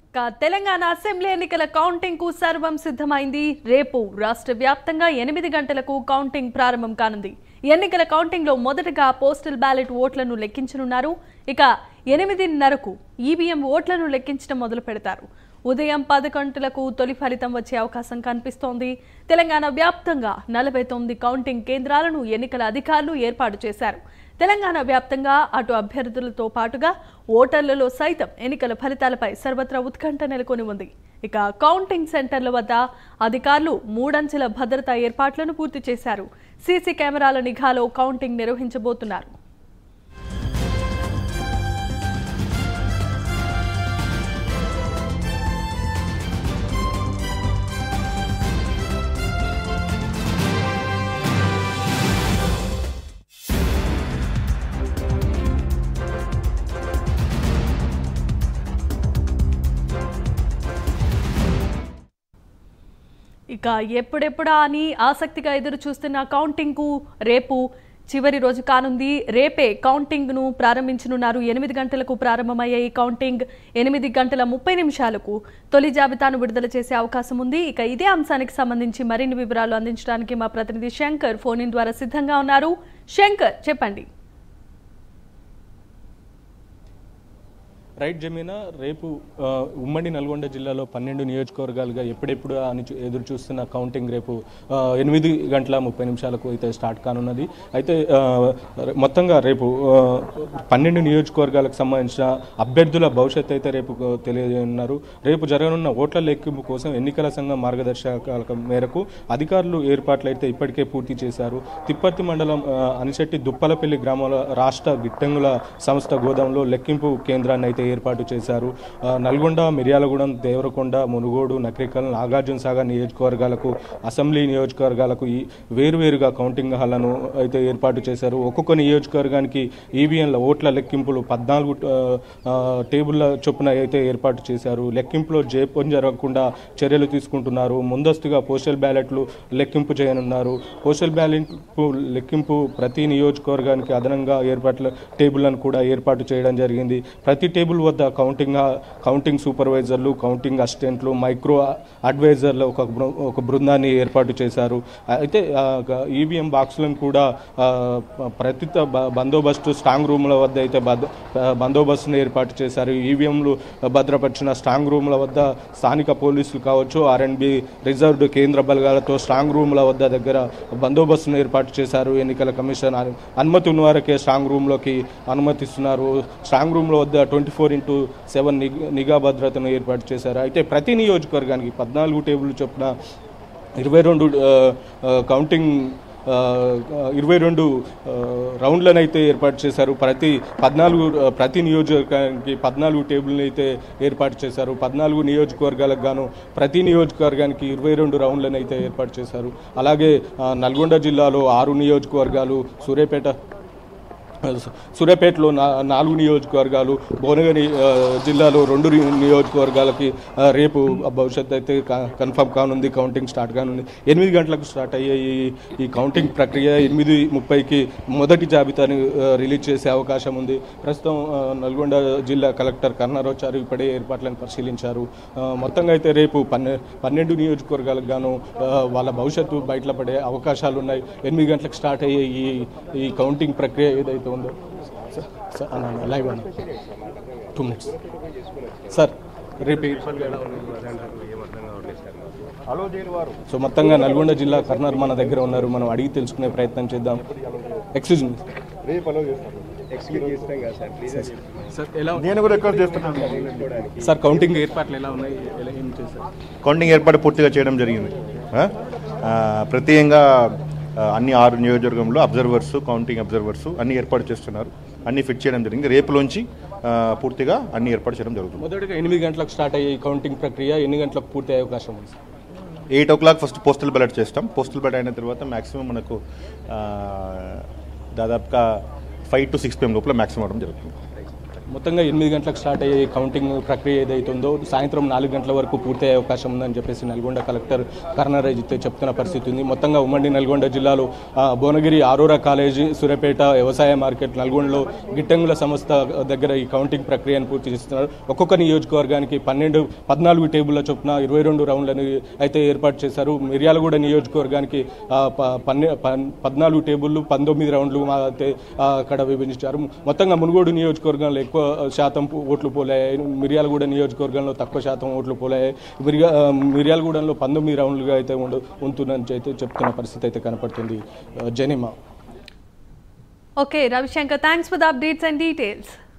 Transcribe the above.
ఇక తెలంగాణ అసెంబ్లీ ఎన్నికల కౌంటింగ్ కు సర్వం సిద్ధమైంది రేపు రాష్ట్ర వ్యాప్తంగా ఎనిమిది గంటలకు కౌంటింగ్ ప్రారంభం కానుంది ఎన్నికల కౌంటింగ్ లో మొదటగా పోస్టల్ బ్యాలెట్ ఓట్లను లెక్కించనున్నారు ఇక ఎనిమిదిన్నరకు ఈవీఎం ఓట్లను లెక్కించడం మొదలు పెడతారు ఉదయం పది గంటలకు తొలి ఫలితం వచ్చే అవకాశం కనిపిస్తోంది తెలంగాణ వ్యాప్తంగా నలభై తొమ్మిది కౌంటింగ్ కేంద్రాలను ఎన్నికల అధికారులు ఏర్పాటు చేశారు తెలంగాణ వ్యాప్తంగా అటు అభ్యర్థులతో పాటుగా ఓటర్లలో సైతం ఎన్నికల ఫలితాలపై సర్వత్రా ఉత్కంఠ నెలకొని ఉంది ఇక కౌంటింగ్ సెంటర్ల వద్ద అధికారులు మూడంచెల భద్రతా ఏర్పాట్లను పూర్తి చేశారు సీసీ కెమెరాల నిఘాలో కౌంటింగ్ నిర్వహించబోతున్నారు ఇక ఎప్పుడెప్పుడా అని ఆసక్తిగా ఎదురు చూస్తున్న కౌంటింగ్కు రేపు చివరి రోజు కానుంది రేపే కౌంటింగ్ను ప్రారంభించనున్నారు ఎనిమిది గంటలకు ప్రారంభమయ్యే ఈ కౌంటింగ్ ఎనిమిది గంటల ముప్పై నిమిషాలకు తొలి జాబితాను విడుదల చేసే అవకాశం ఉంది ఇక ఇదే అంశానికి సంబంధించి మరిన్ని వివరాలు అందించడానికి మా ప్రతినిధి శంకర్ ఫోన్ ఇన్ ద్వారా సిద్ధంగా ఉన్నారు శంకర్ చెప్పండి రైట్ జమీనా రేపు ఆ, ఉమ్మడి నల్గొండ జిల్లాలో పన్నెండు నియోజకవర్గాలుగా ఎప్పుడెప్పుడు అని చూ- ఎదురు చూస్తున్న కౌంటింగ్ రేపు ఆ, ఎనిమిది గంటల ముప్పై నిమిషాలకు అయితే స్టార్ట్ కానున్నది అయితే ఆ, మొత్తంగా రేపు ఆ, పన్నెండు నియోజకవర్గాలకు సంబంధించిన అభ్యర్థుల భవిష్యత్తు అయితే రేపు తెలియజేయనున్నారు రేపు జరగనున్న ఓట్ల లెక్కింపు కోసం ఎన్నికల సంఘం మార్గదర్శకాల మేరకు అధికారులు ఏర్పాట్లు అయితే ఇప్పటికే పూర్తి చేశారు తిప్పర్తి మండలం ఆ, అనిశెట్టి దుప్పలపల్లి గ్రామాల రాష్ట్ర గిట్టంగుల సంస్థ గోదాంలో లెక్కింపు కేంద్రాన్ని అయితే ఏర్పాటు చేశారు ఆ, నల్గొండ మిర్యాలగూడెం దేవరకొండ మునుగోడు నకరికల్ నాగార్జున సాగర్ నియోజకవర్గాలకు అసెంబ్లీ నియోజకవర్గాలకు ఈ వేరువేరుగా కౌంటింగ్ హాళ్లను అయితే ఏర్పాటు చేశారు ఒక్కొక్క నియోజకవర్గానికి ఈవీఎంల ఓట్ల లెక్కింపులు పద్నాలుగు ఆ, ఆ, టేబుల్ల చొప్పున అయితే ఏర్పాటు చేశారు లెక్కింపులో జేపం జరగకుండా చర్యలు తీసుకుంటున్నారు ముందస్తుగా పోస్టల్ బ్యాలెట్లు లెక్కింపు చేయనున్నారు పోస్టల్ బ్యాలెట్ లెక్కింపు ప్రతి నియోజకవర్గానికి అదనంగా ఏర్పాట్ల టేబుల్లను కూడా ఏర్పాటు చేయడం జరిగింది ప్రతి టేబుల్ వద్ద కౌంటింగ్ కౌంటింగ్ సూపర్వైజర్లు కౌంటింగ్ అసిస్టెంట్లు మైక్రో అడ్వైజర్ల ఒక బృ- ఒక బృందాన్ని ఏర్పాటు చేశారు అయితే ఈవీఎం బాక్సులను కూడా ఆ, ప్రతి త- బ- బందోబస్తు స్ట్రాంగ్ రూమ్ల వద్ద అయితే బద్ బందోబస్తును ఏర్పాటు చేశారు ఈవీఎంలు భద్రపరిచిన స్ట్రాంగ్ రూమ్ల వద్ద స్థానిక పోలీసులు కావచ్చు ఆర్ఎండ్బి రిజర్వ్డ్ కేంద్ర బలగాలతో స్ట్రాంగ్ రూమ్ల వద్ద దగ్గర బందోబస్తును ఏర్పాటు చేశారు ఎన్నికల కమిషన్ అను- అనుమతి ఉన్న వరకే స్ట్రాంగ్ రూమ్లోకి అనుమతిస్తున్నారు స్ట్రాంగ్ రూమ్ల వద్ద ట్వంటీ ఫోర్ ఇంటూ సెవెన్ నిఘా భద్రతను ఏర్పాటు చేశారు అయితే ప్రతి నియోజకవర్గానికి పద్నాలుగు టేబుల్ చొప్పున ఇరవై రెండు ఆ, ఆ, కౌంటింగ్ ఆ, ఇరవై రెండు ఆ, రౌండ్లను అయితే ఏర్పాటు చేశారు ప్రతి పద్నాలుగు ఆ, ప్రతి నియోజకవర్గానికి పద్నాలుగు టేబుల్ని అయితే ఏర్పాటు చేశారు పద్నాలుగు నియోజకవర్గాలకు గాను ప్రతి నియోజకవర్గానికి ఇరవై రెండు రౌండ్లను అయితే ఏర్పాటు చేశారు అలాగే ఆ, నల్గొండ జిల్లాలో ఆరు నియోజకవర్గాలు సూర్యాపేట సూర్యాపేటలో నా నాలుగు నియోజకవర్గాలు భువనగిరి ఆ, జిల్లాలో రెండు రి- నియోజకవర్గాలకి ఆ, రేపు భవిష్యత్తు అయితే క- కన్ఫర్మ్ కానుంది కౌంటింగ్ స్టార్ట్ కానుంది ఎనిమిది గంటలకు స్టార్ట్ అయ్యే ఈ- ఈ కౌంటింగ్ ప్రక్రియ ఎనిమిది ముప్పైకి మొదటి జాబితాని ఆ, రిలీజ్ చేసే అవకాశం ఉంది ప్రస్తుతం ఆ, నల్గొండ జిల్లా కలెక్టర్ కర్ణారోచారు ఇప్పుడే ఏర్పాట్లను పరిశీలించారు ఆ, మొత్తంగా అయితే రేపు పన్నె పన్నెండు నియోజకవర్గాలకు గాను ఆ, వాళ్ళ భవిష్యత్తు బయటపడే అవకాశాలు ఉన్నాయి ఎనిమిది గంటలకు స్టార్ట్ అయ్యే ఈ ఈ కౌంటింగ్ ప్రక్రియ ఏదైతే ఉందో స- స- అన్న అన్న, లైవ్ అన్న టూ మినిట్స్ సార్ రేపు ఈ- సో మొత్తంగా నల్గొండ జిల్లా కర్నర్ మన దగ్గర ఉన్నారు మనం అడిగి తెలుసుకునే ప్రయత్నం చేద్దాం ఎక్స్క్యూజ్ మీ సార్ ఎలా నేను కూడా రిక్వెస్ట్ చేస్తున్నాను సార్ కౌంటింగ్ ఏర్పాట్లు ఎలా ఉన్నాయి ఎలా ఏం చేశారు కౌంటింగ్ ఏర్పాటు పూర్తిగా చేయడం జరిగింది ఆ? ఆ, ప్రత్యేకంగా ఆ, అన్ని ఆరు నియోజకవర్గంలో అబ్జర్వర్స్ కౌంటింగ్ అబ్జర్వర్స్ అన్ని ఏర్పాటు చేస్తున్నారు అన్ని ఫిట్ చేయడం జరిగింది రేపులోంచి ఆ, పూర్తిగా అన్ని ఏర్పాటు చేయడం జరుగుతుంది మొదటగా ఎనిమిది గంటలకు స్టార్ట్ అయ్యే ఈ కౌంటింగ్ ప్రక్రియ ఎన్ని గంటలకు పూర్తి అయ్యే అవకాశం ఉంది sir eight o'clock first postal ballot చేస్తాం పోస్టల్ బ్యాలెట్ అయిన తర్వాత మ్యాక్సిమం మనకు ఆ, దాదాపుగా ఫైవ్ టు సిక్స్ పిఎం లోపల మ్యాక్సిమం అవడం జరుగుతుంది మొత్తంగా ఎనిమిది గంటలకు స్టార్ట్ అయ్యే కౌంటింగ్ ప్రక్రియ ఏదైతే ఉందో సాయంత్రం నాలుగు గంటల వరకు పూర్తయ్యే అవకాశం ఉందని చెప్పేసి నల్గొండ కలెక్టర్ కరుణారాజ్ చెప్తున్న పరిస్థితి ఉంది మొత్తంగా ఉమ్మడి నల్గొండ జిల్లాలో ఆ, భువనగిరి ఆరోరా కాలేజీ సూర్యాపేట వ్యవసాయ మార్కెట్ నల్గొండలో గిట్టంగుల సంస్థ దగ్గర ఈ కౌంటింగ్ ప్రక్రియను పూర్తి చేస్తున్నారు ఒక్కొక్క నియోజకవర్గానికి పన్నెండు పద్నాలుగు టేబుల్ల చొప్పున ఇరవై రెండు రౌండ్లను అయితే ఏర్పాటు చేశారు మిర్యాలగూడ నియోజకవర్గానికి ఆ, ప- పన్నె పన్- పద్నాలుగు టేబుల్లు పంతొమ్మిది రౌండ్లు మా- అయితే ఆ, అక్కడ విభజించారు మొత్తంగా మునుగోడు నియోజకవర్గంలో ఎక్కువ శాతం పు- ఓట్లు పోలాయి మిర్యాలగూడ నియోజకవర్గంలో తక్కువ శాతం ఓట్లు పోలాయి మిర్యా ఆ, మిర్యాలగూడెంలో పంతొమ్మిది రౌండ్లుగా అయితే ఉండు ఉంటుందని అయితే చెప్తున్న పరిస్థితి అయితే కనపడుతుంది ఆ, జనిమా okay Ravishankar thanks for the updates and details